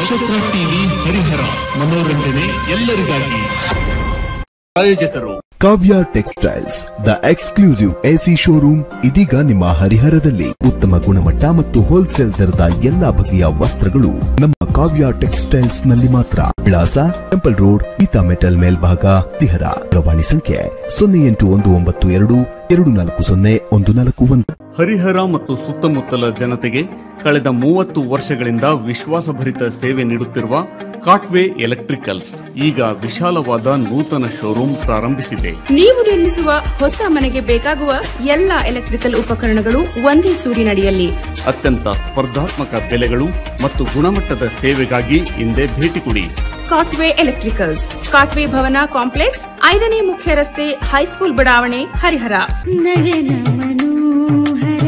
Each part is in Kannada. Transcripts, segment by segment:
ನಕ್ಷತ್ರ ಟಿವಿ ಹರಿಹರ ಮನೋರಂಜನೆ ಎಲ್ಲರಿಗಾಗಿ ಪ್ರಾಯೋಜಕರು Kavya textiles the exclusive AC showroom ಇದೀಗ ನಿಮ್ಮ ಹರಿಹರದಲ್ಲಿ ಉತ್ತಮ ಗುಣಮಟ್ಟ ಮತ್ತು ಹೋಲ್ಸೇಲ್ ದರದ ಎಲ್ಲಾ ಬಗೆಯ ವಸ್ತ್ರಗಳು ನಮ್ಮ ಕಾವ್ಯ ಟೆಕ್ಸ್ಟೈಲ್ಸ್ ನಲ್ಲಿ ಮಾತ್ರ ವಿಳಾಸ ಟೆಂಪಲ್ ರೋಡ್ ಗೀತಾ ಮೆಟಲ್ ಮೇಲ್ಭಾಗ ಹರಿಹರ ದೂರವಾಣಿ ಸಂಖ್ಯೆ ಸೊನ್ನೆ ಎಂಟು ಒಂದು ಒಂಬತ್ತು ಎರಡು ಎರಡು ನಾಲ್ಕು ಸೊನ್ನೆ ಒಂದು ನಾಲ್ಕು ಒಂದು ಹರಿಹರ ಮತ್ತು ಸುತ್ತಮುತ್ತಲ ಜನತೆಗೆ ಕಳೆದ ಮೂವತ್ತು ವರ್ಷಗಳಿಂದ ವಿಶ್ವಾಸಭರಿತ ಸೇವೆ ನೀಡುತ್ತಿರುವ ಕಾಟ್ವೆ ಎಲೆಕ್ಟ್ರಿಕಲ್ಸ್ ಈಗ ವಿಶಾಲವಾದ ನೂತನ ಶೋರೂಮ್ ಪ್ರಾರಂಭಿಸಿದೆ ನೀವು ನಿರ್ಮಿಸುವ ಹೊಸ ಮನೆಗೆ ಬೇಕಾಗುವ ಎಲ್ಲ ಎಲೆಕ್ಟ್ರಿಕಲ್ ಉಪಕರಣಗಳು ಒಂದೇ ಸೂರಿನಡಿಯಲ್ಲಿ ಅತ್ಯಂತ ಸ್ಪರ್ಧಾತ್ಮಕ ಬೆಲೆಗಳು ಮತ್ತು ಗುಣಮಟ್ಟದ ಸೇವೆಗಾಗಿ ಹಿಂದೆ ಭೇಟಿ ಕೊಡಿ ಕಾಟ್ವೆ ಎಲೆಕ್ಟ್ರಿಕಲ್ಸ್ ಕಾಟ್ವೆ ಭವನ ಕಾಂಪ್ಲೆಕ್ಸ್ ಐದನೇ ಮುಖ್ಯ ರಸ್ತೆ ಹೈಸ್ಕೂಲ್ ಬಡಾವಣೆ ಹರಿಹರ ನಯನ ಮನೋಹರ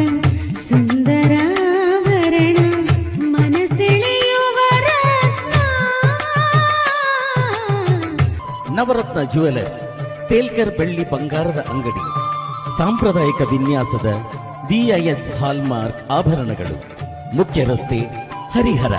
ಸುಂದರಾಭರಣ ಮನಸೆಳೆಯುವ ರತ್ನ. ನವರತ್ನ ಜುವೆಲರ್ಸ್ ತೇಲ್ಕರ್ ಬೆಳ್ಳಿ ಬಂಗಾರದ ಅಂಗಡಿ ಸಾಂಪ್ರದಾಯಿಕ ವಿನ್ಯಾಸದ ಬಿಐಎಸ್ ಹಾಲ್ಮಾರ್ಕ್ ಆಭರಣಗಳು ಮುಖ್ಯ ರಸ್ತೆ ಹರಿಹರ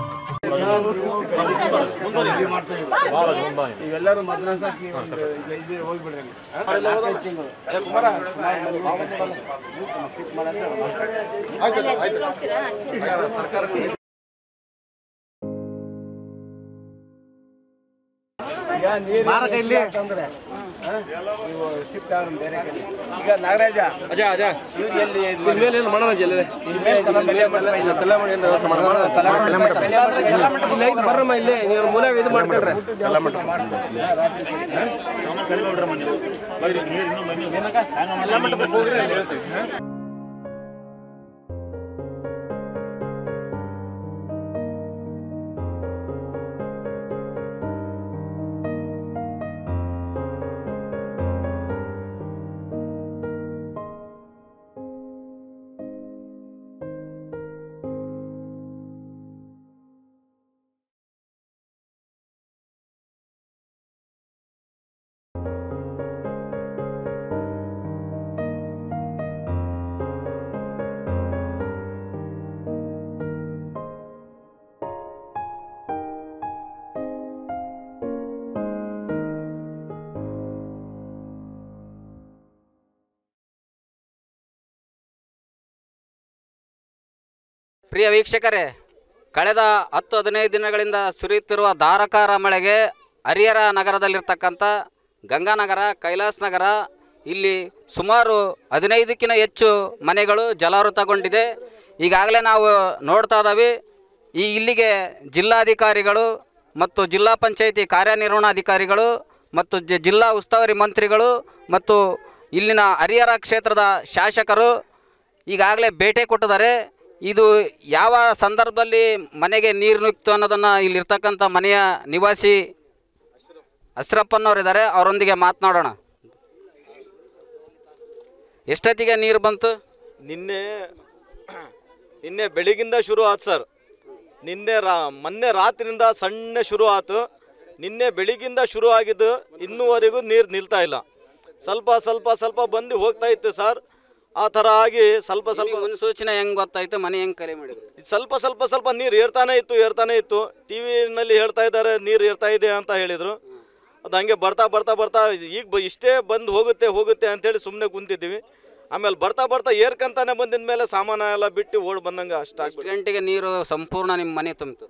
ಪ್ರಿಯ ವೀಕ್ಷಕರೇ ಕಳೆದ ಹತ್ತು ಹದಿನೈದು ದಿನಗಳಿಂದ ಸುರಿಯುತ್ತಿರುವ ಧಾರಾಕಾರ ಮಳೆಗೆ ಹರಿಹರ ನಗರದಲ್ಲಿರ್ತಕ್ಕಂಥ ಗಂಗಾನಗರ ಕೈಲಾಸ್ ನಗರ ಇಲ್ಲಿ ಸುಮಾರು ಹದಿನೈದಕ್ಕಿಂತ ಹೆಚ್ಚು ಮನೆಗಳು ಜಲಾವೃತಗೊಂಡಿದೆ ಈಗಾಗಲೇ ನಾವು ನೋಡ್ತಾ ಇದ್ದಾವೆ ಈ ಇಲ್ಲಿಗೆ ಜಿಲ್ಲಾಧಿಕಾರಿಗಳು ಮತ್ತು ಜಿಲ್ಲಾ ಪಂಚಾಯಿತಿ ಕಾರ್ಯನಿರ್ವಹಣಾಧಿಕಾರಿಗಳು ಮತ್ತು ಜ- ಜಿಲ್ಲಾ ಉಸ್ತುವಾರಿ ಮಂತ್ರಿಗಳು ಮತ್ತು ಇಲ್ಲಿನ ಹರಿಹರ ಕ್ಷೇತ್ರದ ಶಾಸಕರು ಈಗಾಗಲೇ ಭೇಟಿ ಕೊಟ್ಟಿದ್ದಾರೆ ಇದು ಯಾವ ಸಂದರ್ಭದಲ್ಲಿ ಮನೆಗೆ ನೀರು ನುಗ್ಗಿತು ಅನ್ನೋದನ್ನು ಇಲ್ಲಿರ್ತಕ್ಕಂಥ ಮನೆಯ ನಿವಾಸಿ ಅಶ್ರಪ್ಪನವ್ರು ಅವರೊಂದಿಗೆ ಮಾತನಾಡೋಣ ಎಷ್ಟೊತ್ತಿಗೆ ನೀರು ಬಂತು ನಿನ್ನೆ ನಿನ್ನೆ ಬೆಳಿಗಿಂದ ಶುರು ಆಯ್ತು ಸರ್ ನಿನ್ನೆ ರಾ ಮೊನ್ನೆ ರಾತ್ರಿಯಿಂದ ಸಣ್ಣ ಶುರು ಆಯ್ತು ನಿನ್ನೆ ಬೆಳಿಗಿಂದ ಶುರು ಆಗಿದ್ದು ಇನ್ನೂವರೆಗೂ ನೀರು ನಿಲ್ತಾ ಇಲ್ಲ ಸ್ವಲ್ಪ ಸ್ವಲ್ಪ ಸ್ವಲ್ಪ ಬಂದು ಹೋಗ್ತಾ ಇತ್ತು ಸರ್ ಆ ಥರ ಆಗಿ ಸ್ವಲ್ಪ ಸ್ವಲ್ಪ ಮುನ್ಸೂಚನೆ ಹೆಂಗೆ ಗೊತ್ತಾಯ್ತು ಮನೆ ಹೆಂಗೆ ಕರೆ ಮಾಡಿದ್ರು ಸ್ವಲ್ಪ ಸ್ವಲ್ಪ ಸ್ವಲ್ಪ ನೀರು ಏರ್ತಾನೆ ಇತ್ತು ಏರ್ತಾನೆ ಇತ್ತು ಟಿ ವಿನಲ್ಲಿ ಹೇಳ್ತಾ ಇದ್ದಾರೆ ನೀರು ಏರ್ತಾ ಇದೆ ಅಂತ ಹೇಳಿದರು ಅದು ಹಂಗೆ ಬರ್ತಾ ಬರ್ತಾ ಬರ್ತಾ ಈಗ ಬ ಇಷ್ಟೇ ಬಂದು ಹೋಗುತ್ತೆ ಹೋಗುತ್ತೆ ಅಂತೇಳಿ ಸುಮ್ಮನೆ ಕುಂತಿದ್ದೀವಿ ಆಮೇಲೆ ಬರ್ತಾ ಬರ್ತಾ ಏರ್ಕಂತಾನೆ ಬಂದಿದ ಮೇಲೆ ಸಾಮಾನ ಎಲ್ಲ ಬಿಟ್ಟು ಓಡ್ ಬಂದಂಗೆ ಎಷ್ಟು ಅಷ್ಟಾಗ್ಬಿಟ್ಟು ಗಂಟೆಗೆ ನೀರು ಸಂಪೂರ್ಣ ನಿಮ್ಮ ಮನೆ ತುಂಬಿತು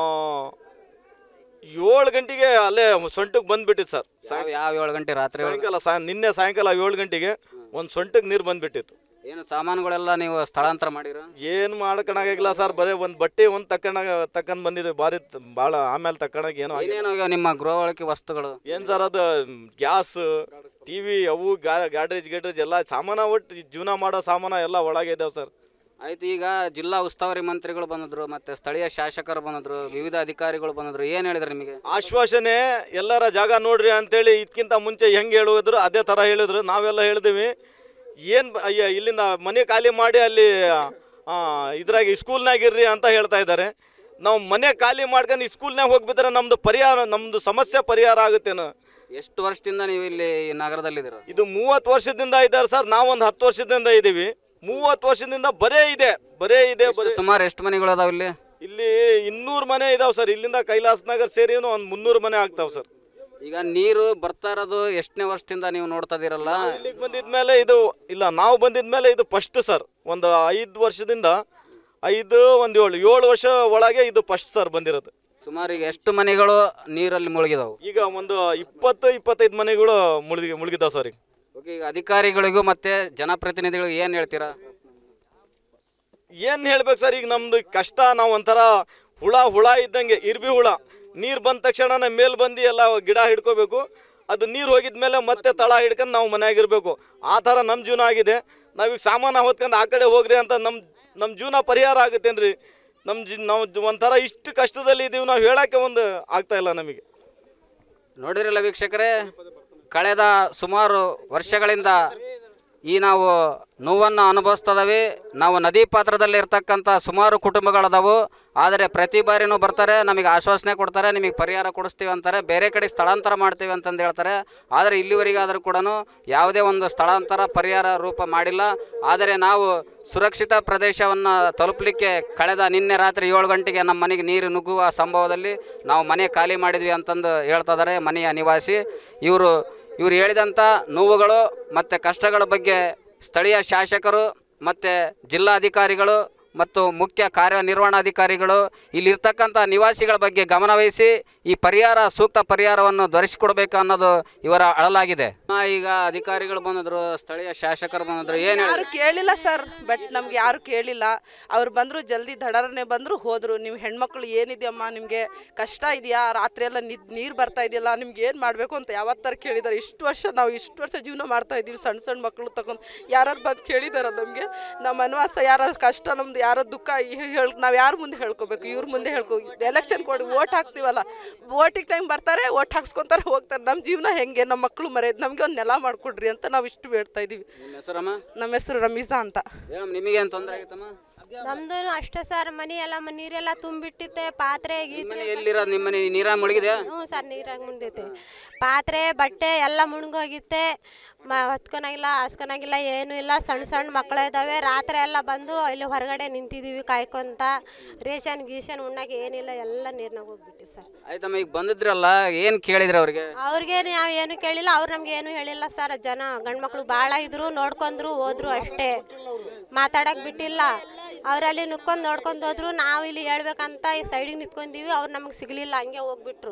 ಏಳು ಗಂಟೆಗೆ ಅಲ್ಲೇ ಸೊಂಟಕ್ಕೆ ಬಂದ್ಬಿಟ್ಟಿತ್ತು ಸರ್ ಯಾವ ಯಾವ ಏಳು ಗಂಟೆ ರಾತ್ರಿ ಏಳು- ಸಾಯಂಕಾಲ ಸಾಯ ನಿನ್ನೆ ಸಾಯಂಕಾಲ ಏಳು ಗಂಟೆಗೆ ಒಂದು ಸೊಂಟಕ್ಕೆ ನೀರು ಬಂದ್ಬಿಟ್ಟಿತ್ತು ಏನು ಸಾಮಾನುಗಳೆಲ್ಲ ನೀವು ಸ್ಥಳಾಂತರ ಮಾಡಿರ ಏನು ಮಾಡ್ಕೊಳಾಗಿಲ್ಲ ಸರ್ ಬರೀ ಒಂದು ಬಟ್ಟೆ ಒಂದು ತಕ್ಕಣ ತಕ್ಕಂಡ್ ಬಂದಿದೆ ಭಾರಿ ತ- ಭಾಳ ಆಮೇಲೆ ತಕ್ಕಣಾಗ ಏನೋ ಆಗಿಲ್ಲ. ಏನೇನು ಆಗ್ಯಾವ ನಿಮ್ಮ ಗೃಹ ಬಳಕೆ ವಸ್ತುಗಳು ಏನ್ ಸರ್ ಅದು ಗ್ಯಾಸ್ ಟಿವಿ ಅವು ಗಾಡ್ರೇಜ್ ಗೇಡ್ರೇಜ್ ಎಲ್ಲ ಸಾಮಾನ ಒಟ್ಟು ಜೀವನ ಮಾಡೋ ಸಾಮಾನ ಎಲ್ಲ ಒಳಗೆ ಇದಾವೆ ಸರ್ ಆಯ್ತು ಈಗ ಜಿಲ್ಲಾ ಉಸ್ತುವಾರಿ ಮಂತ್ರಿಗಳು ಬಂದಿದ್ರು ಮತ್ತೆ ಸ್ಥಳೀಯ ಶಾಸಕರು ಬಂದಿದ್ರು ವಿವಿಧ ಅಧಿಕಾರಿಗಳು ಬಂದಿದ್ರು ಏನು ಹೇಳಿದ್ರು ನಿಮಗೆ ಆಶ್ವಾಸನೆ ಎಲ್ಲರ ಜಾಗ ನೋಡ್ರಿ ಅಂತೇಳಿ ಇದಕ್ಕಿಂತ ಮುಂಚೆ ಹೆಂಗೆ ಹೇಳುವುದ್ರು ಅದೇ ಥರ ಹೇಳಿದ್ರು ನಾವೆಲ್ಲ ಹೇಳಿದ್ವಿ ಏನು ಅಯ್ಯ ಇಲ್ಲಿಂದ ಮನೆ ಖಾಲಿ ಮಾಡಿ ಅಲ್ಲಿ ಆ, ಇದ್ರಾಗ ಸ್ಕೂಲ್ನಾಗ ಇರ್ರಿ ಅಂತ ಹೇಳ್ತಾ ಇದ್ದಾರೆ ನಾವು ಮನೆ ಖಾಲಿ ಮಾಡ್ಕೊಂಡು ಸ್ಕೂಲ್ನಾಗ ಹೋಗ್ಬಿಟ್ರೆ ನಮ್ದು ಪರಿಹಾರ ನಮ್ದು ಸಮಸ್ಯೆ ಪರಿಹಾರ ಆಗುತ್ತೇನೋ ಎಷ್ಟು ವರ್ಷದಿಂದ ನೀವು ಇಲ್ಲಿ ಈ ನಗರದಲ್ಲಿದ್ದೀರ ಇದು ಮೂವತ್ತು ವರ್ಷದಿಂದ ಇದ್ದಾರೆ ಸರ್ ನಾವೊಂದು ಹತ್ತು ವರ್ಷದಿಂದ ಇದ್ದೀವಿ ಮೂವತ್ತು ವರ್ಷದಿಂದ ಬರೇ ಇದೆ ಬರೇ ಇದೆ ಬರೇ ಸುಮಾರು ಎಷ್ಟು ಮನೆಗಳು ಅದಾವ ಇಲ್ಲಿ ಇಲ್ಲಿ ಇನ್ನೂರು ಮನೆ ಇದಾವೆ ಸರ್ ಇಲ್ಲಿಂದ ಕೈಲಾಸ್ ನಗರ್ ಸೇರಿ ಒಂದು ಮುನ್ನೂರು ಮನೆ ಆಗ್ತಾವೆ ಸರ್ ಈಗ ನೀರು ಬರ್ತಾ ಇರೋದು ಎಷ್ಟನೇ ವರ್ಷದಿಂದ ನೀವು ನೋಡ್ತಾ ಇದೀರಲ್ಲ ಇಲ್ಲಿಗೆ ಬಂದಿದ್ಮೇಲೆ ಇದು ಇಲ್ಲ ನಾವು ಬಂದಿದ್ಮೇಲೆ ಇದು ಫಸ್ಟ್ ಸರ್ ಒಂದು ಐದು ವರ್ಷದಿಂದ ಐದು ಒಂದು ಏಳು ಏಳು ವರ್ಷ ಒಳಗೆ ಇದು ಫಸ್ಟ್ ಸರ್ ಬಂದಿರೋದು ಸುಮಾರು ಈಗ ಎಷ್ಟು ಮನೆಗಳು ನೀರಲ್ಲಿ ಮುಳುಗಿದಾವು ಈಗ ಒಂದು ಇಪ್ಪತ್ತು ಇಪ್ಪತ್ತೈದು ಮನೆಗಳು ಮುಳುಗಿ ಮುಳುಗಿದಾವೆ ಸರ್ ಈಗ ಓಕೆ ಈಗ ಅಧಿಕಾರಿಗಳಿಗೂ ಮತ್ತೆ ಜನಪ್ರತಿನಿಧಿಗಳಿಗೂ ಏನು ಹೇಳ್ತೀರಾ ಏನು ಹೇಳ್ಬೇಕು ಸರ್ ಈಗ ನಮ್ದು ಕಷ್ಟ ನಾವು ಒಂಥರ ಹುಳ ಹುಳ ಇದ್ದಂಗೆ ಇರ್ಬಿ ಹುಳ ನೀರು ಬಂದ ತಕ್ಷಣ ಮೇಲ್ ಬಂದು ಎಲ್ಲ ಗಿಡ ಹಿಡ್ಕೋಬೇಕು ಅದು ನೀರು ಹೋಗಿದ್ಮೇಲೆ ಮತ್ತೆ ತಳ ಹಿಡ್ಕೊಂಡು ನಾವು ಮನ್ಯಾಗ ಇರಬೇಕು ಆ ಥರ ನಮ್ಮ ಜೀವನ ಆಗಿದೆ ನಾವೀಗ ಸಾಮಾನು ಹೊತ್ಕೊಂಡು ಆ ಕಡೆ ಹೋಗ್ರಿ ಅಂತ ನಮ್ಮ ನಮ್ಮ ಜೀವನ ಪರಿಹಾರ ಆಗುತ್ತೇನ್ರಿ ನಮ್ಮ ಜಿ ನಾವು ಜ- ಒಂಥರ ಇಷ್ಟು ಕಷ್ಟದಲ್ಲಿ ಇದ್ದೀವಿ ನಾವು ಹೇಳೋಕ್ಕೆ ಒಂದು ಆಗ್ತಾ ಇಲ್ಲ ನಮಗೆ ನೋಡಿರಲ್ಲ ವೀಕ್ಷಕರೇ ಕಳೆದ ಸುಮಾರು ವರ್ಷಗಳಿಂದ ಈ ನಾವು ನೋವನ್ನು ಅನುಭವಿಸ್ತದವಿ ನಾವು ನದಿ ಪಾತ್ರದಲ್ಲಿ ಇರ್ತಕ್ಕಂಥ ಸುಮಾರು ಕುಟುಂಬಗಳದಾವು ಆದರೆ ಪ್ರತಿ ಬಾರಿನೂ ಬರ್ತಾರೆ ನಮಗೆ ಆಶ್ವಾಸನೆ ಕೊಡ್ತಾರೆ ನಿಮಗೆ ಪರಿಹಾರ ಕೊಡಿಸ್ತೀವಿ ಅಂತಾರೆ ಬೇರೆ ಕಡೆ ಸ್ಥಳಾಂತರ ಮಾಡ್ತೀವಿ ಅಂತಂದು ಹೇಳ್ತಾರೆ ಆದರೆ ಇಲ್ಲಿವರೆಗಾದರೂ ಕೂಡ ಯಾವುದೇ ಒಂದು ಸ್ಥಳಾಂತರ ಪರಿಹಾರ ರೂಪ ಮಾಡಿಲ್ಲ ಆದರೆ ನಾವು ಸುರಕ್ಷಿತ ಪ್ರದೇಶವನ್ನು ತಲುಪಲಿಕ್ಕೆ ಕಳೆದ ನಿನ್ನೆ ರಾತ್ರಿ ಏಳು ಗಂಟೆಗೆ ನಮ್ಮ ಮನೆಗೆ ನೀರು ನುಗ್ಗುವ ಸಂಭವದಲ್ಲಿ ನಾವು ಮನೆ ಖಾಲಿ ಮಾಡಿದ್ವಿ ಅಂತಂದು ಹೇಳ್ತಾ ಇದ್ದಾರೆ ಮನೆಯ ನಿವಾಸಿ ಇವರು ಇವರು ಹೇಳಿದಂಥ ನೋವುಗಳು ಮತ್ತು ಕಷ್ಟಗಳ ಬಗ್ಗೆ ಸ್ಥಳೀಯ ಶಾಸಕರು ಮತ್ತು ಜಿಲ್ಲಾಧಿಕಾರಿಗಳು ಮತ್ತು ಮುಖ್ಯ ಕಾರ್ಯನಿರ್ವಹಣಾಧಿಕಾರಿಗಳು ಇಲ್ಲಿರ್ತಕ್ಕಂಥ ನಿವಾಸಿಗಳ ಬಗ್ಗೆ ಗಮನವಹಿಸಿ ಈ ಪರಿಹಾರ ಸೂಕ್ತ ಪರಿಹಾರವನ್ನು ದೊರಕಿಸಿಕೊಡ್ಬೇಕು ಅನ್ನೋದು ಇವರ ಅಳಲಾಗಿದೆ ಆ, ಈಗ ಅಧಿಕಾರಿಗಳು ಬಂದಿದ್ರು ಸ್ಥಳೀಯ ಶಾಸಕರು ಬಂದಿದ್ರು ಏನು ಯಾರು ಕೇಳಿಲ್ಲ ಸರ್ ಬಟ್ ನಮ್ಗೆ ಯಾರು ಕೇಳಿಲ್ಲ ಅವ್ರು ಬಂದರು ಜಲ್ದಿ ದಡರನೆ ಬಂದರು ಹೋದರು ನೀವು ಹೆಣ್ಮಕ್ಳು ಏನಿದೆಯಮ್ಮ ನಿಮಗೆ ಕಷ್ಟ ಇದೆಯಾ ರಾತ್ರಿ ಎಲ್ಲ ನಿದ್ ನೀರು ಬರ್ತಾ ಇದೆಯಲ್ಲ ನಿಮ್ಗೆ ಏನು ಮಾಡಬೇಕು ಅಂತ ಯಾವತ್ತರ ಕೇಳಿದ್ದಾರೆ ಇಷ್ಟು ವರ್ಷ ನಾವು ಇಷ್ಟು ವರ್ಷ ಜೀವನ ಮಾಡ್ತಾ ಇದ್ದೀವಿ ಸಣ್ಣ ಸಣ್ಣ ಮಕ್ಕಳು ತಗೊಂಡು ಯಾರು ಬಂದು ಕೇಳಿದಾರ ನಮಗೆ ನಮ್ಮ ಅನ್ವಾಸ ಯಾರ ಕಷ್ಟ ನಮ್ದು ಯಾರೋ ದುಃಖ ಹೇಳಿ ನಾವು ಯಾರ ಮುಂದೆ ಹೇಳ್ಕೊಬೇಕು ಇವ್ರ ಮುಂದೆ ಹೇಳ್ಕೊ ಎಲೆಕ್ಷನ್ ಕೊಡಿ ಓಟ್ ಹಾಕ್ತೀವಲ್ಲ ಓಟಿಗೆ ಟೈಮ್ ಬರ್ತಾರೆ ಓಟ್ ಹಾಕ್ಸ್ಕೊಂತಾರೆ ಹೋಗ್ತಾರೆ ನಮ್ಮ ಜೀವನ ಹೆಂಗೆ ನಮ್ಮ ಮಕ್ಕಳು ಮರೆಯೋದು ನಮಗೆ ಒಂದು ನೆಲ ಮಾಡಿಕೊಡ್ರಿ ಅಂತ ನಾವು ಇಷ್ಟು ಬೇಡ್ತಾ ಇದ್ದೀವಿ ನಿಮ್ಮ ಹೆಸರಮ್ಮ ನಮ್ಮ ಹೆಸರು ರಮೀಸಾ ಅಂತ ಹೇಳಮ್ಮ ನಿಮಗೇನು ತೊಂದರೆ ಆಗಿತ್ತಮ್ಮ ನಮ್ದು ಅಷ್ಟೇ ಸರ್ ಮನೆ ಎಲ್ಲ ಮ- ನೀರೆಲ್ಲ ತುಂಬಿಟ್ಟಿತ್ತೆ ಪಾತ್ರೆ ನಿಮ್ಮ ಮನೆ ಎಲ್ಲಿರೋದು ನಿಮ್ಮ ಮನೆ ನೀರ ಮುಳುಗಿದೆ ಹ್ಞೂ ಸರ್ ನೀರಾಗ ಮುಂದೈತೆ ಪಾತ್ರೆ ಬಟ್ಟೆ ಎಲ್ಲ ಮುಳುಗೋಗಿತ್ತೆ ಮ ಹೊತ್ಕೊನಾಗಿಲ್ಲ ಹಾಸ್ಕೊನಾಗಿಲ್ಲ ಏನೂ ಇಲ್ಲ ಸಣ್ಣ ಸಣ್ಣ ಮಕ್ಕಳು ಇದ್ದಾವೆ ರಾತ್ರಿ ಎಲ್ಲ ಬಂದು ಇಲ್ಲಿ ಹೊರಗಡೆ ನಿಂತಿದ್ದೀವಿ ಕಾಯ್ಕೊಂತ ರೇಷನ್ ಗೀಷನ್ ಉಣ್ಣಕ್ಕೆ ಏನಿಲ್ಲ ಎಲ್ಲ ನೀರ್ನಾಗ ಹೋಗ್ಬಿಟ್ಟು ಸರ್ ಆಯ್ತಮ್ಮ ಈಗ ಬಂದಿದ್ರಲ್ಲ ಏನು ಕೇಳಿದ್ರಿ ಅವ್ರಿಗೆ ಅವ್ರಿಗೆ ನಾವು ಏನು ಕೇಳಿಲ್ಲ ಅವ್ರು ನಮ್ಗೆ ಏನು ಹೇಳಿಲ್ಲ ಸರ್ ಜನ ಗಂಡ್ಮಕ್ಳು ಭಾಳ ಇದ್ರು ನೋಡ್ಕೊಂಡ್ರು ಹೋದ್ರು ಅಷ್ಟೇ ಮಾತಾಡಕ್ ಬಿಟ್ಟಿಲ್ಲ ಅವರಲ್ಲಿ ನುಕ್ಕೊಂಡು ನೋಡ್ಕೊಂಡು ಹೋದ್ರು ನಾವು ಇಲ್ಲಿ ಹೇಳ್ಬೇಕಂತ ಈ ಸೈಡಿಗೆ ನಿಂತ್ಕೊಂಡೀವಿ ಅವ್ರು ನಮಗೆ ಸಿಗಲಿಲ್ಲ ಹಂಗೆ ಹೋಗ್ಬಿಟ್ರು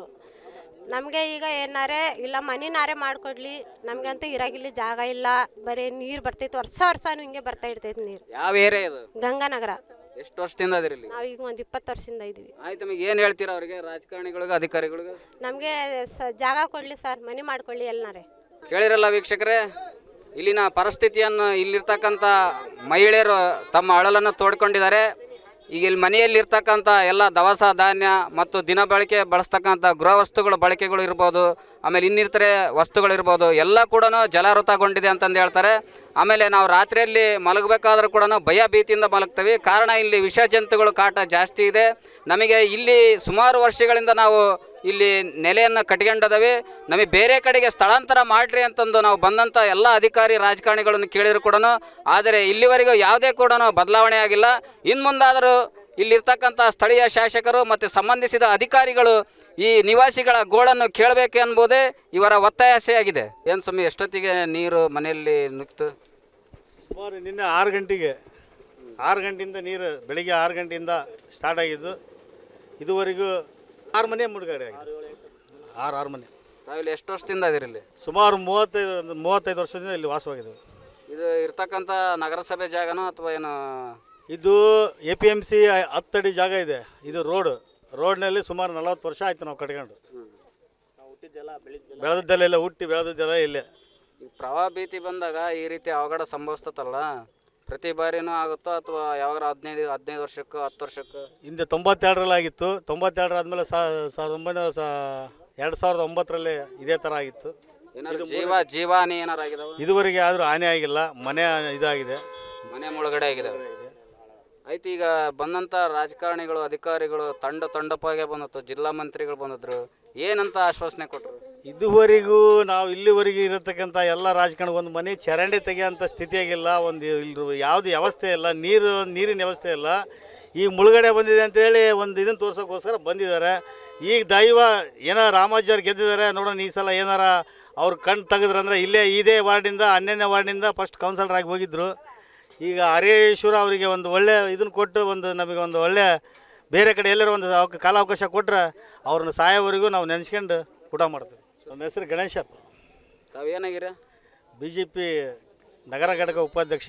ನಮಗೆ ಈಗ ಏನಾರೆ ಇಲ್ಲ ಮನಿನಾರೆ ಮಾಡಿಕೊಡ್ಲಿ ನಮಗಂತೂ ಇರಾಗಿಲ್ಲಿ ಜಾಗ ಇಲ್ಲ ಬರೀ ನೀರು ಬರ್ತೈತೆ ವರ್ಷ ವರ್ಷನೂ ಹಿಂಗೆ ಬರ್ತಾ ಇರ್ತೈತೆ ನೀರು ಯಾವ ಏರಿಯಾ ಇದು ಗಂಗಾನಗರ ಎಷ್ಟು ವರ್ಷದಿಂದ ಅದಿರಿ ಇಲ್ಲಿ ನಾವು ಈಗ ಒಂದು ಇಪ್ಪತ್ತು ವರ್ಷದಿಂದ ಇದ್ದೀವಿ ಆಯ್ತು ನಮಗೆ ಏನು ಹೇಳ್ತೀರಾ ಅವ್ರಿಗೆ ರಾಜಕಾರಣಿಗಳಿಗೆ ಅಧಿಕಾರಿಗಳಿಗೆ ನಮಗೆ ಸ ಜಾಗ ಕೊಡಲಿ ಸರ್ ಮನೆ ಮಾಡ್ಕೊಳ್ಳಿ ಎಲ್ಲನಾರೆ ಕೇಳಿರಲ್ಲ ವೀಕ್ಷಕರೇ ಇಲ್ಲಿನ ಪರಿಸ್ಥಿತಿಯನ್ನು ಇಲ್ಲಿರ್ತಕ್ಕಂಥ ಮಹಿಳೆಯರು ತಮ್ಮ ಅಳಲನ್ನು ತೋಡ್ಕೊಂಡಿದ್ದಾರೆ ಈಗ ಇಲ್ಲಿ ಮನೆಯಲ್ಲಿರ್ತಕ್ಕಂಥ ಎಲ್ಲ ದವಸ ಧಾನ್ಯ ಮತ್ತು ದಿನ ಬಳಕೆ ಬಳಸ್ತಕ್ಕಂಥ ಗೃಹ ವಸ್ತುಗಳ ಬಳಕೆಗಳು ಇರ್ಬೋದು ಆಮೇಲೆ ಇನ್ನಿತರೆ ವಸ್ತುಗಳು ಇರ್ಬೋದು ಎಲ್ಲ ಕೂಡ ಜಲಾವೃತಗೊಂಡಿದೆ ಅಂತಂದು ಹೇಳ್ತಾರೆ ಆಮೇಲೆ ನಾವು ರಾತ್ರಿಯಲ್ಲಿ ಮಲಗಬೇಕಾದ್ರೂ ಕೂಡ ಭಯ ಭೀತಿಯಿಂದ ಮಲಗ್ತೀವಿ ಕಾರಣ ಇಲ್ಲಿ ವಿಷ ಜಂತುಗಳ ಕಾಟ ಜಾಸ್ತಿ ಇದೆ ನಮಗೆ ಇಲ್ಲಿ ಸುಮಾರು ವರ್ಷಗಳಿಂದ ನಾವು ಇಲ್ಲಿ ನೆಲೆಯನ್ನು ಕಟ್ಕೊಂಡದವೆ ನಮಗೆ ಬೇರೆ ಕಡೆಗೆ ಸ್ಥಳಾಂತರ ಮಾಡ್ರಿ ಅಂತಂದು ನಾವು ಬಂದಂಥ ಎಲ್ಲ ಅಧಿಕಾರಿ ರಾಜಕಾರಣಿಗಳನ್ನು ಕೇಳಿದ್ರು ಕೂಡ ಆದರೆ ಇಲ್ಲಿವರೆಗೂ ಯಾವುದೇ ಕೂಡ ಬದಲಾವಣೆ ಆಗಿಲ್ಲ ಇನ್ನು ಮುಂದಾದರೂ ಇಲ್ಲಿರ್ತಕ್ಕಂಥ ಸ್ಥಳೀಯ ಶಾಸಕರು ಮತ್ತು ಸಂಬಂಧಿಸಿದ ಅಧಿಕಾರಿಗಳು ಈ ನಿವಾಸಿಗಳ ಗೋಳನ್ನು ಕೇಳಬೇಕು ಎಂಬುದೇ ಇವರ ಒತ್ತಾಯಾಸೆಯಾಗಿದೆ ಏನು ಸ್ವಾಮಿ ಎಷ್ಟೊತ್ತಿಗೆ ನೀರು ಮನೆಯಲ್ಲಿ ನುಗ್ತು ಸುಮಾರು ನಿನ್ನೆ ಆರು ಗಂಟೆಗೆ ಆರು ಗಂಟೆಯಿಂದ ನೀರು ಬೆಳಿಗ್ಗೆ ಆರು ಗಂಟೆಯಿಂದ ಸ್ಟಾರ್ಟ್ ಆಗಿದ್ದು ಇದುವರೆಗೂ ಆರು ಮನೆ ಮುಳುಗಡೆ ಆಗಿದೆ ಆರು ಆರು ಮನೆ ತಾವಿಲ್ಲಿ ಎಷ್ಟು ವರ್ಷದಿಂದ ಅದಿರಿ ಇಲ್ಲಿ ಸುಮಾರು ಮೂವತ್ತೈದು ಒಂದು ಮೂವತ್ತೈದು ವರ್ಷದಿಂದ ಇಲ್ಲಿ ವಾಸವಾಗಿದ್ದೇವೆ ಇದು ಇರ್ತಕ್ಕಂಥ ನಗರಸಭೆ ಜಾಗನೋ ಅಥವಾ ಏನು ಇದು ಎ ಪಿ ಎಮ್ ಸಿ ಹತ್ತಡಿ ಜಾಗ ಇದೆ ಇದು ರೋಡ್ ರೋಡ್ನಲ್ಲಿ ಸುಮಾರು ನಲವತ್ತು ವರ್ಷ ಆಯ್ತು ನಾವು ಕಟ್ಕೊಂಡು ಬೆಳೆದದ್ದೆಲ್ಲ ಹುಟ್ಟಿ ಬೆಳೆದದ್ದೆಲ್ಲ ಇಲ್ಲೇ ಈ ಪ್ರವಾಹ ಭೀತಿ ಬಂದಾಗ ಈ ರೀತಿ ಅವಘಡ ಸಂಭವಿಸ್ತತಲ್ಲ ಪ್ರತಿ ಬಾರಿನೂ ಆಗುತ್ತೋ ಅಥವಾ ಯಾವಾಗ ಹದಿನೈದು ಹದಿನೈದು ವರ್ಷಕ್ಕೆ ಹತ್ತು ವರ್ಷಕ್ಕೆ ಹಿಂದೆ ತೊಂಬತ್ತೆರಡರಲ್ಲಿ ಆಗಿತ್ತು ತೊಂಬತ್ತೆರಡರ ಆದಮೇಲೆ ಸಾವಿರದ ಒಂಬೈನೂರ ಸಾ ಎರಡು ಸಾವಿರದ ಒಂಬತ್ತರಲ್ಲಿ ಇದೇ ಥರ ಆಗಿತ್ತು ಏನಾದ್ರು ಜೀವ ಜೀವಾನಿ ಏನಾರು ಆಗಿದಾವ ಇದುವರೆಗೆ ಆದರೂ ಹಾನಿ ಆಗಿಲ್ಲ ಮನೆ ಇದಾಗಿದೆ ಮನೆ ಮುಳುಗಡೆ ಆಗಿದಾವೆ ಆಯ್ತು ಈಗ ಬಂದಂಥ ರಾಜಕಾರಣಿಗಳು ಅಧಿಕಾರಿಗಳು ತಂಡ ತಂಡಪ್ಪಾಗೆ ಬಂದತ್ತು ಜಿಲ್ಲಾ ಮಂತ್ರಿಗಳು ಬಂದಿದ್ರು ಏನಂತ ಆಶ್ವಾಸನೆ ಕೊಟ್ಟರು ಇದುವರೆಗೂ ನಾವು ಇಲ್ಲಿವರೆಗೆ ಇರತಕ್ಕಂಥ ಎಲ್ಲ ರಾಜಕಾರಣ ಒಂದು ಮನೆ ಚರಂಡಿ ತೆಗೆಯೋಂಥ ಸ್ಥಿತಿಯಾಗಿಲ್ಲ ಒಂದು ಇಲ್ಲಿ ಯಾವುದು ವ್ಯವಸ್ಥೆ ಇಲ್ಲ ನೀರು ನೀರಿನ ವ್ಯವಸ್ಥೆ ಇಲ್ಲ ಈಗ ಮುಳುಗಡೆ ಬಂದಿದೆ ಅಂತೇಳಿ ಒಂದು ಇದನ್ನು ತೋರ್ಸೋಕ್ಕೋಸ್ಕರ ಬಂದಿದ್ದಾರೆ ಈಗ ದೈವ ಏನೋ ರಾಮಾಚಾರ್ ಗೆದ್ದಿದ್ದಾರೆ ನೋಡೋಣ ಈ ಸಲ ಏನಾರ ಅವ್ರು ಕಣ್ಣು ತೆಗೆದ್ರಂದ್ರೆ ಇಲ್ಲೇ ಇದೇ ವಾರ್ಡಿಂದ ಹನ್ನೊಂದನೇ ವಾರ್ಡಿಂದ ಫಸ್ಟ್ ಕೌನ್ಸಿಲರ್ ಆಗಿ ಹೋಗಿದ್ದರು ಈಗ ಹರೇಶ್ವರ ಅವರಿಗೆ ಒಂದು ಒಳ್ಳೆ ಇದನ್ನು ಕೊಟ್ಟು ಒಂದು ನಮಗೆ ಒಂದು ಒಳ್ಳೆ ಬೇರೆ ಕಡೆ ಎಲ್ಲರೂ ಒಂದು ಅವಕ್ಕೆ ಕಾಲಾವಕಾಶ ಕೊಟ್ಟರೆ ಅವ್ರನ್ನ ಸಾಯೋವರೆಗೂ ನಾವು ನೆನೆಸ್ಕೊಂಡು ಊಟ ಮಾಡ್ತೀವಿ ನಮ್ಮ ಹೆಸರು ಗಣೇಶಪ್ಪ ತಾವೇನಾಗಿರ ಬಿ ಜೆ ಪಿ ನಗರ ಘಟಕ ಉಪಾಧ್ಯಕ್ಷ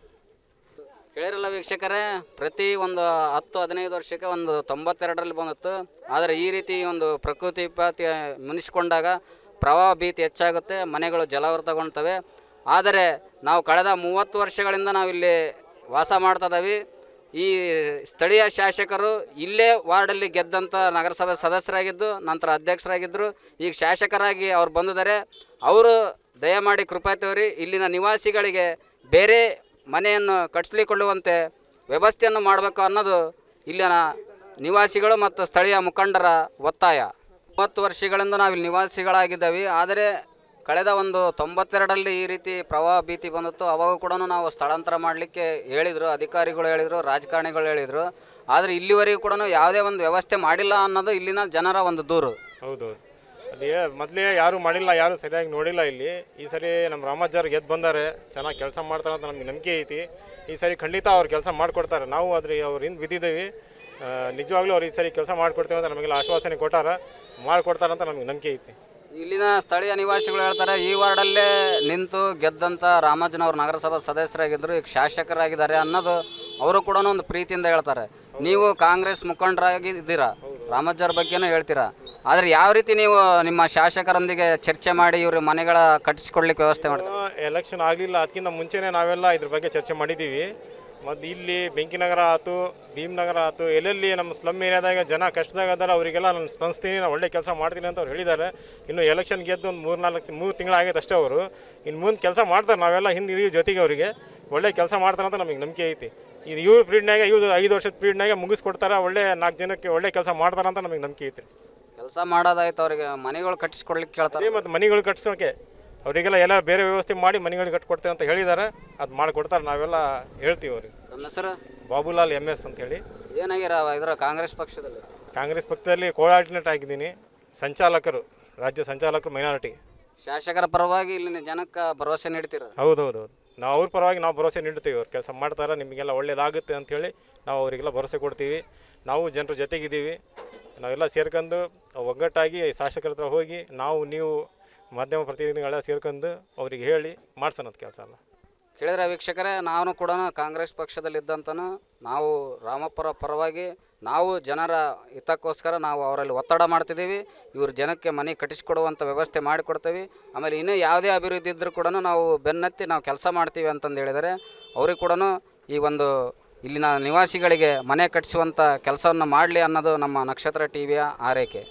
ಕೇಳಿರಲ್ಲ ವೀಕ್ಷಕರೇ ಪ್ರತಿ ಒಂದು ಹತ್ತು ಹದಿನೈದು ವರ್ಷಕ್ಕೆ ಒಂದು ತೊಂಬತ್ತೆರಡರಲ್ಲಿ ಬಂದಿತ್ತು ಆದರೆ ಈ ರೀತಿ ಒಂದು ಪ್ರಕೃತಿ ವಿಪತ್ತಿ ಮುನಿಸ್ಕೊಂಡಾಗ ಪ್ರವಾಹ ಭೀತಿ ಹೆಚ್ಚಾಗುತ್ತೆ ಮನೆಗಳು ಜಲಾವೃತಗೊಳ್ತವೆ ಆದರೆ ನಾವು ಕಳೆದ ಮೂವತ್ತು ವರ್ಷಗಳಿಂದ ನಾವಿಲ್ಲಿ ವಾಸ ಮಾಡ್ತಾ ಇದ್ದೀವಿ ಈ ಸ್ಥಳೀಯ ಶಾಸಕರು ಇಲ್ಲೇ ವಾರ್ಡಲ್ಲಿ ಗೆದ್ದಂಥ ನಗರಸಭೆ ಸದಸ್ಯರಾಗಿದ್ದು ನಂತರ ಅಧ್ಯಕ್ಷರಾಗಿದ್ದರು ಈಗ ಶಾಸಕರಾಗಿ ಅವ್ರು ಬಂದಿದ್ದಾರೆ ಅವರು ದಯಮಾಡಿ ಕೃಪಾ ತೋರಿ ಇಲ್ಲಿನ ನಿವಾಸಿಗಳಿಗೆ ಬೇರೆ ಮನೆಯನ್ನು ಕಟ್ಟಿಸ್ಲಿಕೊಳ್ಳುವಂತೆ ವ್ಯವಸ್ಥೆಯನ್ನು ಮಾಡಬೇಕು ಅನ್ನೋದು ಇಲ್ಲಿನ ನಿವಾಸಿಗಳು ಮತ್ತು ಸ್ಥಳೀಯ ಮುಖಂಡರ ಒತ್ತಾಯ ಮೂವತ್ತು ವರ್ಷಗಳಿಂದ ನಾವು ಇಲ್ಲಿ ನಿವಾಸಿಗಳಾಗಿದ್ದೇವೆ ಆದರೆ ಕಳೆದ ಒಂದು ತೊಂಬತ್ತೆರಡರಲ್ಲಿ ಈ ರೀತಿ ಪ್ರವಾಹ ಭೀತಿ ಬಂದಿತ್ತು ಅವಾಗ ಕೂಡ ನಾವು ಸ್ಥಳಾಂತರ ಮಾಡಲಿಕ್ಕೆ ಹೇಳಿದರು ಅಧಿಕಾರಿಗಳು ಹೇಳಿದರು ರಾಜಕಾರಣಿಗಳು ಹೇಳಿದರು ಆದರೆ ಇಲ್ಲಿವರೆಗೂ ಕೂಡ ಯಾವುದೇ ಒಂದು ವ್ಯವಸ್ಥೆ ಮಾಡಿಲ್ಲ ಅನ್ನೋದು ಇಲ್ಲಿನ ಜನರ ಒಂದು ದೂರು ಹೌದೌದು ಅದೇ ಮೊದಲೇ ಯಾರು ಮಾಡಿಲ್ಲ ಯಾರು ಸರಿಯಾಗಿ ನೋಡಿಲ್ಲ ಇಲ್ಲಿ ಈ ಸರಿ ನಮ್ಮ ರಾಮಾಚಾರ್ ಗೆದ್ದು ಬಂದಾರೆ ಚೆನ್ನಾಗಿ ಕೆಲಸ ಮಾಡ್ತಾರೆ ಅಂತ ನಮಗೆ ನಂಬಿಕೆ ಐತಿ ಈ ಸರಿ ಖಂಡಿತ ಅವ್ರು ಕೆಲಸ ಮಾಡಿಕೊಡ್ತಾರೆ ನಾವು ಅದ್ರ ಅವ್ರ ಹಿಂದೆ ಬಿದ್ದಿದ್ದೀವಿ ಆ, ನಿಜವಾಗ್ಲೂ ಅವ್ರು ಈ ಸರಿ ಕೆಲಸ ಮಾಡಿಕೊಡ್ತೀವಿ ಅಂತ ನಮಗೆಲ್ಲ ಆಶ್ವಾಸನೆ ಕೊಟ್ಟಾರ ಮಾಡಿಕೊಡ್ತಾರೆ ಅಂತ ನಮಗೆ ನಂಬಿಕೆ ಐತಿ ಇಲ್ಲಿನ ಸ್ಥಳೀಯ ನಿವಾಸಿಗಳು ಹೇಳ್ತಾರೆ ಈ ವಾರ್ಡಲ್ಲೇ ನಿಂತು ಗೆದ್ದಂಥ ರಾಮಾಜನವ್ರು ನಗರಸಭಾ ಸದಸ್ಯರಾಗಿದ್ದರು ಈಗ ಶಾಸಕರಾಗಿದ್ದಾರೆ ಅನ್ನೋದು ಅವರು ಕೂಡ ಒಂದು ಪ್ರೀತಿಯಿಂದ ಹೇಳ್ತಾರೆ ನೀವು ಕಾಂಗ್ರೆಸ್ ಮುಖಂಡರಾಗಿ ಇದ್ದೀರಾ ರಾಮಜ್ಜವ್ರ ಬಗ್ಗೆನೂ ಹೇಳ್ತೀರಾ ಆದರೆ ಯಾವ ರೀತಿ ನೀವು ನಿಮ್ಮ ಶಾಸಕರೊಂದಿಗೆ ಚರ್ಚೆ ಮಾಡಿ ಇವ್ರ ಮನೆಗಳ ಕಟ್ಟಿಸ್ಕೊಡ್ಲಿಕ್ಕೆ ವ್ಯವಸ್ಥೆ ಮಾಡ್ತಾರೆ ಎಲೆಕ್ಷನ್ ಆಗಲಿಲ್ಲ ಅದಕ್ಕಿಂತ ಮುಂಚೆನೇ ನಾವೆಲ್ಲ ಇದ್ರ ಬಗ್ಗೆ ಚರ್ಚೆ ಮಾಡಿದ್ದೀವಿ ಮತ್ತು ಇಲ್ಲಿ ಬೆಂಕಿನಗರ ಆಯ್ತು ಭೀಮನಗರ ಆಯ್ತು ಎಲ್ಲೆಲ್ಲಿ ನಮ್ಮ ಸ್ಲಮ್ ಏರಿಯಾದಾಗ ಜನ ಕಷ್ಟದಾಗ ಅದಾರ ಅವರಿಗೆಲ್ಲ ನಾನು ಸ್ಪಂದಿಸ್ತೀನಿ ನಾನು ಒಳ್ಳೆ ಕೆಲಸ ಮಾಡ್ತೀನಿ ಅಂತ ಅವ್ರು ಹೇಳಿದ್ದಾರೆ ಇನ್ನು ಎಲೆಕ್ಷನ್ ಗೆದ್ದು ಒಂದು ಮೂರು ನಾಲ್ಕು ಮೂರು ತಿಂಗಳಾಗೈತೆ ಅಷ್ಟೇ ಅವರು ಇನ್ನು ಮುಂದೆ ಕೆಲಸ ಮಾಡ್ತಾರೆ ನಾವೆಲ್ಲ ಹಿಂದೆ ಇದೀವಿ ಜೊತೆಗೆ ಅವರಿಗೆ ಒಳ್ಳೆ ಕೆಲಸ ಮಾಡ್ತಾರೆ ಅಂತ ನಮಗೆ ನಂಬಿಕೆ ಐತಿ ಇದು ಇವ್ರ ಪೀರಿಯಡ್ನಾಗೆ ಇವ್ರು ಐದು ವರ್ಷದ ಪೀರಿಯಡ್ನಾಗೆ ಮುಗಿಸ್ಕೊಡ್ತಾರೆ ಒಳ್ಳೆ ನಾಲ್ಕು ಜನಕ್ಕೆ ಒಳ್ಳೆ ಕೆಲಸ ಮಾಡ್ತಾರೆ ಅಂತ ನಮಗೆ ನಂಬಿಕೆ ಐತಿ ಕೆಲಸ ಮಾಡೋದಾಯ್ತು ಅವರಿಗೆ ಮನೆಗಳು ಕಟ್ಟಿಸ್ಕೊಡ್ಲಿಕ್ಕೆ ಕೇಳ್ತಾರೆ ಅದೇ ಮತ್ತು ಮನೆಗಳು ಕಟ್ಸೋಕೆ ಅವರಿಗೆಲ್ಲ ಎಲ್ಲ ಬೇರೆ ವ್ಯವಸ್ಥೆ ಮಾಡಿ ಮನೆಗಳು ಕಟ್ಕೊಡ್ತೇವೆ ಅಂತ ಹೇಳಿದ್ದಾರೆ ಅದು ಮಾಡಿಕೊಡ್ತಾರೆ ನಾವೆಲ್ಲ ಹೇಳ್ತೀವಿ ಅವ್ರಿಗೆ ನಮ್ಮ ಹೆಸರು ಬಾಬುಲಾಲ್ ಎಮ್ ಎಸ್ ಅಂತ ಹೇಳಿ ಏನಾಗಿರ ಇದರ ಕಾಂಗ್ರೆಸ್ ಪಕ್ಷದಲ್ಲಿ ಕಾಂಗ್ರೆಸ್ ಪಕ್ಷದಲ್ಲಿ ಕೋಆರ್ಡಿನೇಟ್ ಆಗಿದ್ದೀನಿ ಸಂಚಾಲಕರು ರಾಜ್ಯ ಸಂಚಾಲಕರು ಮೈನಾರಿಟಿ ಶಾಸಕರ ಪರವಾಗಿ ಇಲ್ಲಿನ ಜನಕ್ಕೆ ಭರವಸೆ ನೀಡ್ತೀರ ಹೌದು ಹೌದು ಹೌದು ನಾವು ಅವ್ರ ಪರವಾಗಿ ನಾವು ಭರವಸೆ ನೀಡ್ತೀವಿ ಅವ್ರು ಕೆಲಸ ಮಾಡ್ತಾರೆ ನಿಮಗೆಲ್ಲ ಒಳ್ಳೇದಾಗುತ್ತೆ ಅಂಥೇಳಿ ನಾವು ಅವರಿಗೆಲ್ಲ ಭರವಸೆ ಕೊಡ್ತೀವಿ ನಾವು ಜನರ ಜೊತೆಗಿದ್ದೀವಿ ನಾವೆಲ್ಲ ಸೇರ್ಕೊಂಡು ಒಗ್ಗಟ್ಟಾಗಿ ಶಾಸಕರ ಹತ್ರ ಹೋಗಿ ನಾವು ನೀವು ಮಾಧ್ಯಮ ಪ್ರತಿನಿಧಿಗಳೆಲ್ಲ ಸೇರ್ಕೊಂಡು ಅವ್ರಿಗೆ ಹೇಳಿ ಮಾಡ್ಸೋಣ ಅದು ಕೆಲಸ ಎಲ್ಲ ಕೇಳಿದ್ರೆ ವೀಕ್ಷಕರೇ ನಾನು ಕೂಡ ಕಾಂಗ್ರೆಸ್ ಪಕ್ಷದಲ್ಲಿದ್ದಂತನೂ ನಾವು ರಾಮಪ್ಪರ ಪರವಾಗಿ ನಾವು ಜನರ ಹಿತಕ್ಕೋಸ್ಕರ ನಾವು ಅವರಲ್ಲಿ ಒತ್ತಡ ಮಾಡ್ತಿದ್ದೀವಿ ಇವ್ರ ಜನಕ್ಕೆ ಮನೆ ಕಟ್ಟಿಸಿಕೊಡುವಂಥ ವ್ಯವಸ್ಥೆ ಮಾಡಿಕೊಡ್ತೀವಿ ಆಮೇಲೆ ಇನ್ನೂ ಯಾವುದೇ ಅಭಿವೃದ್ಧಿ ಇದ್ದರೂ ಕೂಡ ನಾವು ಬೆನ್ನತ್ತಿ ನಾವು ಕೆಲಸ ಮಾಡ್ತೀವಿ ಅಂತಂದು ಹೇಳಿದರೆ ಅವ್ರಿಗೆ ಕೂಡ ಈ ಒಂದು ಇಲ್ಲಿನ ನಿವಾಸಿಗಳಿಗೆ ಮನೆ ಕಟ್ಟಿಸುವಂಥ ಕೆಲಸವನ್ನು ಮಾಡಲಿ ಅನ್ನೋದು ನಮ್ಮ ನಕ್ಷತ್ರ ಟಿ ವಿಯ ಆರೈಕೆ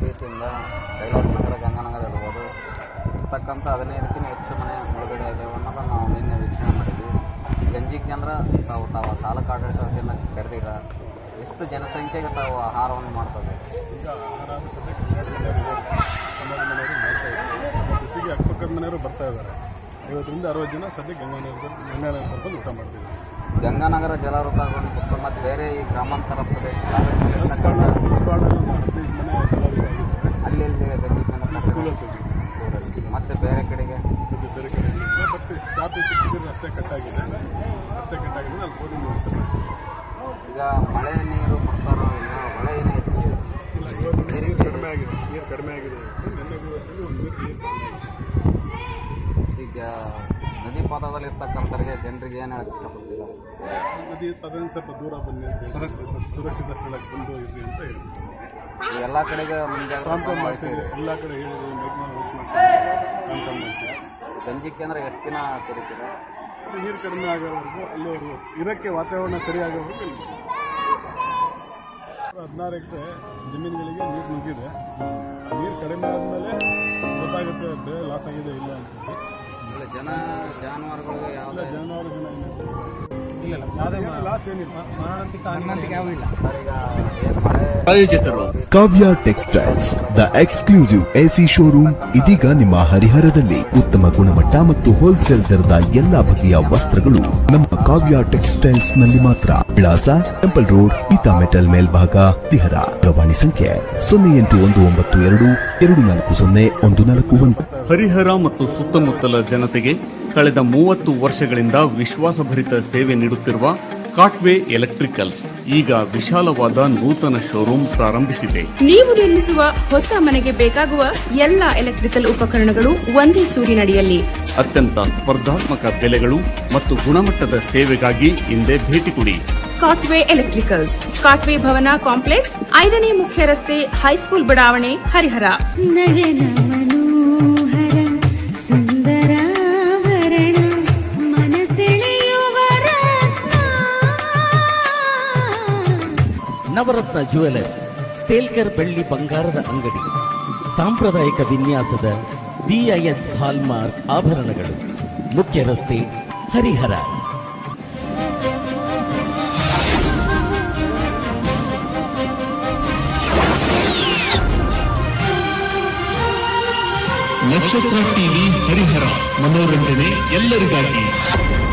ಪ್ರೀತಿಯಿಂದ ಕೈಲಾಸ ನಗರ ಗಂಗಾನಗರ ಇರ್ಬೋದು ಇರ್ತಕ್ಕಂಥ ಹದಿನೈದಕ್ಕಿಂತ ಹೆಚ್ಚು ಮನೆ ಮುಳುಗಡೆ ಆಗಿವೆ ಅನ್ನೋದನ್ನು ನಾವು ನಿನ್ನೆ ವೀಕ್ಷಣೆ ಮಾಡಿದ್ವಿ ಗಂಜಿ ಕೇಂದ್ರ ತಾವು ತಾವು ತಾಲೂಕು ಆಡಳಿತ ವತಿಯಿಂದ ಕರೆದಿರ ಎಷ್ಟು ಜನಸಂಖ್ಯೆಗೆ ತಾವು ಆಹಾರವನ್ನು ಮಾಡ್ತದೆ ಈಗ ಆಹಾರ ಸದ್ಯಕ್ಕೆ ಹನ್ನೆರಡು ಮನೆಯವರು ಮಾಡ್ತಾ ಇದ್ದಾರೆ ಜೊತೆಗೆ ಅಕ್ಕಪಕ್ಕದ ಮನೆಯವರು ಬರ್ತಾ ಇದ್ದಾರೆ ಐವತ್ತರಿಂದ ಅರವತ್ತು ಜನ ಸದ್ಯಕ್ಕೆ ಗಂಗಾನಗರದಲ್ಲಿ ಗಂಗಾನಗರ ಬಂದು ಊಟ ಮಾಡ್ತಿದ್ದಾರೆ ಗಂಗಾನಗರ ಜಲಾವೃತ ಮತ್ತು ಬೇರೆ ಈ ಗ್ರಾಮಾಂತರ ಪ್ರದೇಶ ಹದಿನೈದು ಮನೆ ಅಲ್ಲಿ ಇಲ್ಲಿ ಗಂಜಿ ಕೇಂದ್ರ ಸ್ಕೂಲಲ್ಲಿ ಮತ್ತೆ ಬೇರೆ ಕಡೆಗೆ ಸದ್ಯ ಬೇರೆ ಕಡೆ ಇಲ್ಲ ಬಟ್ ಜಾತಿ ಸಿಕ್ಕಿದ್ರೆ ರಸ್ತೆ ಕಟ್ಟಾಗಿದೆ ರಸ್ತೆ ಕಟ್ಟಾಗಿದೆ ಅಲ್ಲಿ ಬೋರಿಂಗ್ ವ್ಯವಸ್ಥೆ ಮಾಡ್ತೀವಿ ಈಗ ಮಳೆ ನೀರು ಕೊಡ್ತಾರೋ ಇಲ್ಲ ಮಳೆ ಏನೋ ಹೆಚ್ಚು ಇಲ್ಲ ಇವತ್ತು ನೀರು ಕಡಿಮೆ ಆಗಿದೆ ನೀರು ಕಡಿಮೆ ಆಗಿದೆ ನಿನ್ನೆ ಇವತ್ತಲ್ಲಿ ಒಂದು ನೀರು ನೀರು ಕಡಿಮೆ ಆಗಿದೆ ಈಗ ನದಿ ಪಾತ್ರದಲ್ಲಿ ಇರ್ತಕ್ಕಂಥವ್ರಿಗೆ ಜನರಿಗೆ ಏನು ಹೇಳಕ್ಕೆ ಇಷ್ಟಪಡ್ತೀರಾ ನದಿ ಅದನ್ನು ಸ್ವಲ್ಪ ದೂರ ಬನ್ನಿ ಅಂತ ಹೇಳಿ ಸುರಕ್ಷಿತ ಸ್ಥಳಕ್ಕೆ ಬಂದು ಇರ್ರಿ ಅಂತ ಹೇಳ್ತೀವಿ ಈ ಎಲ್ಲ ಕಡೆಗೆ ಮುಂಜಾಗ್ರತೆ ಕಾಂಪೌಂಡ್ ಮಾಡಿಸಿದೆ ಎಲ್ಲ ಕಡೆ ಹೇಳಿದ್ವಿ ಮೈಕ್ನಲ್ಲಿ ಯೂಸ್ ಮಾಡಿಸಿದೆ ಕಾಂಪೌಂಡ್ ಮಾಡಿಸಿದೆ ಗಂಜಿ ಕೇಂದ್ರ ಎಷ್ಟು ದಿನ ತೆರಿತೀರಾ ಅದು ನೀರು ಕಡಿಮೆ ಆಗೋವರೆಗೂ ಅಲ್ಲಿವರೆಗೂ ಇರೋಕ್ಕೆ ವಾತಾವರಣ ಸರಿಯಾಗೋವರೆಗೂ ಇಲ್ಲಿ ಹದಿನಾರು ಎಕರೆ ಜಮೀನುಗಳಿಗೆ ನೀರು ನುಗ್ಗಿದೆ ಆ ನೀರು ಕಡಿಮೆ ಆದಮೇಲೆ ಗೊತ್ತಾಗುತ್ತೆ ಬೆಳೆ ಲಾಸ್ ಆಗಿದೆ ಇಲ್ಲ ಅಂತ ಇಲ್ಲ ಜನ ಜಾನುವಾರುಗಳಿಗೆ ಇಲ್ಲ ಯಾವುದೇ ಜಾನುವಾರು ಜನ ಏನಿದೆ ಇಲ್ಲ ಯಾವುದೇ ಲಾಸ್ ಏನಿಲ್ಲ ಸರ್ ಈಗ ಏನು ಮಳೆ ಪ್ರಾಯೋಜಕರು Kavya textiles the exclusive AC showroom ಇದೀಗ ನಿಮ್ಮ ಹರಿಹರದಲ್ಲಿ ಉತ್ತಮ ಗುಣಮಟ್ಟ ಮತ್ತು ಹೋಲ್ಸೇಲ್ ದರದ ಎಲ್ಲಾ ಬಗೆಯ ವಸ್ತ್ರಗಳು ನಮ್ಮ ಕಾವ್ಯ ಟೆಕ್ಸ್ಟೈಲ್ಸ್ ನಲ್ಲಿ ಮಾತ್ರ ವಿಳಾಸ ಟೆಂಪಲ್ ರೋಡ್ ಗೀತಾ ಮೆಟಲ್ ಮೇಲ್ಭಾಗ ಹರಿಹರ ದೂರವಾಣಿ ಸಂಖ್ಯೆ ಸೊನ್ನೆ ಎಂಟು ಒಂದು ಒಂಬತ್ತು ಎರಡು ಎರಡು ನಾಲ್ಕು ಸೊನ್ನೆ ಒಂದು ನಾಲ್ಕು ಒಂದು ಹರಿಹರ ಮತ್ತು ಸುತ್ತಮುತ್ತಲ ಜನತೆಗೆ ಕಳೆದ ಮೂವತ್ತು ವರ್ಷಗಳಿಂದ ವಿಶ್ವಾಸಭರಿತ ಸೇವೆ ನೀಡುತ್ತಿರುವ ಕಾಟ್ವೆ ಎಲೆಕ್ಟ್ರಿಕಲ್ಸ್ ಈಗ ವಿಶಾಲವಾದ ನೂತನ ಶೋರೂಮ್ ಪ್ರಾರಂಭಿಸಿದೆ ನೀವು ನಿರ್ಮಿಸುವ ಹೊಸ ಮನೆಗೆ ಬೇಕಾಗುವ ಎಲ್ಲ ಎಲೆಕ್ಟ್ರಿಕಲ್ ಉಪಕರಣಗಳು ಒಂದೇ ಸೂರಿನಡಿಯಲ್ಲಿ ಅತ್ಯಂತ ಸ್ಪರ್ಧಾತ್ಮಕ ಬೆಲೆಗಳು ಮತ್ತು ಗುಣಮಟ್ಟದ ಸೇವೆಗಾಗಿ ಹಿಂದೆ ಭೇಟಿ ಕೊಡಿ ಕಾಟ್ವೆ ಎಲೆಕ್ಟ್ರಿಕಲ್ಸ್ ಕಾಟ್ವೆ ಭವನ ಕಾಂಪ್ಲೆಕ್ಸ್ ಐದನೇ ಮುಖ್ಯ ರಸ್ತೆ ಹೈಸ್ಕೂಲ್ ಬಡಾವಣೆ ಹರಿಹರ ನಯನ ಮನೋಹರ ಸುಂದರಾಭರಣ ಮನಸೆಳೆಯುವ ರತ್ನ ನವರತ್ನ ಜುವೆಲರ್ಸ್ ತೇಲ್ಕರ್ ಬೆಳ್ಳಿ ಬಂಗಾರದ ಅಂಗಡಿ ಸಾಂಪ್ರದಾಯಿಕ ವಿನ್ಯಾಸದ ಡಿಐಎಸ್ ಹಾಲ್ಮಾರ್ಕ್ ಆಭರಣಗಳು ಮುಖ್ಯ ರಸ್ತೆ ಹರಿಹರ ನಕ್ಷತ್ರ ಟಿವಿ ಹರಿಹರ ಮನೋರಂಜನೆ ಎಲ್ಲರಿಗಾಗಿ